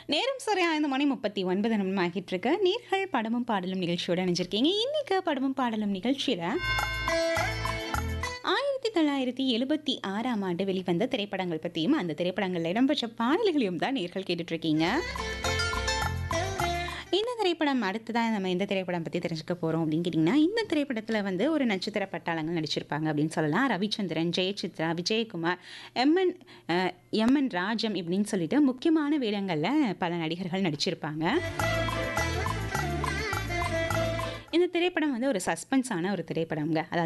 நேரம் சரியா ஐந்து மணி முப்பத்தி ஒன்பது நிமிடம் ஆகிட்டு இருக்கு நீர்கள் படமும் பாடலும் நிகழ்ச்சியோட இணைஞ்சிருக்கீங்க இன்னைக்கு படமும் பாடலும் நிகழ்ச்சியில ஆயிரத்தி தொள்ளாயிரத்தி எழுபத்தி ஆறாம் ஆண்டு வெளிவந்த திரைப்படங்கள் பற்றியும் அந்த திரைப்படங்களில் இடம்பெற்ற பாடல்களையும் தான் நேர்கள் கேட்டுட்டு இருக்கீங்க இந்த திரைப்படம் அடுத்ததாக நம்ம எந்த திரைப்படம் பற்றி தெரிஞ்சுக்க போகிறோம் அப்படின்னு கேட்டிங்கன்னா இந்த திரைப்படத்தில் வந்து ஒரு நட்சத்திர பட்டாளங்கள் நடிச்சிருப்பாங்க அப்படின்னு சொல்லலாம் ரவிச்சந்திரன் ஜெயசித்ரா விஜயகுமார் எம்என் அஹ், எம்என் ராஜம் இப்படின்னு சொல்லிட்டு முக்கியமான வேடங்களில் பல நடிகர்கள் நடிச்சிருப்பாங்க இந்த திரைப்படம் வந்து ஒரு சஸ்பென்ஸான ஒரு திரைப்படம்ங்க அதாவது